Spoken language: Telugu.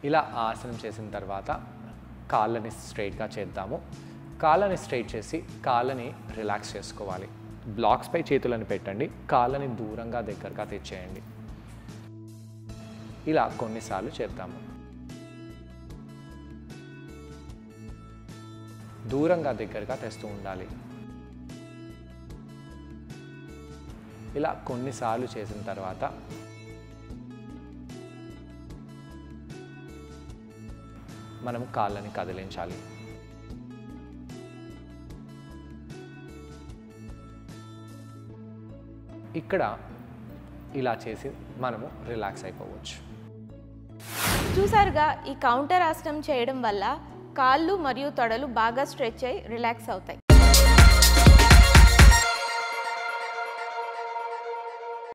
ఇలా ఆసనం చేసిన తర్వాత కాళ్ళని స్ట్రైట్గా చేద్దాము కాళ్ళని స్ట్రైట్ చేసి కాళ్ళని రిలాక్స్ చేసుకోవాలి బ్లాక్స్పై చేతులను పెట్టండి కాళ్ళని దూరంగా దగ్గరగా తెచ్చేయండి ఇలా కొన్నిసార్లు చేద్దాము దూరంగా దగ్గరగా తెస్తూ ఉండాలి ఇలా కొన్నిసార్లు చేసిన తర్వాత మనం కాళ్ళని కదిలించాలి ఇక్కడ ఇలా చేసి మనము రిలాక్స్ అయిపోవచ్చు చూసారుగా ఈ కౌంటర్ ఆసనం చేయడం వల్ల కాళ్ళు మరియు తొడలు బాగా స్ట్రెచ్ అయి రిలాక్స్ అవుతాయి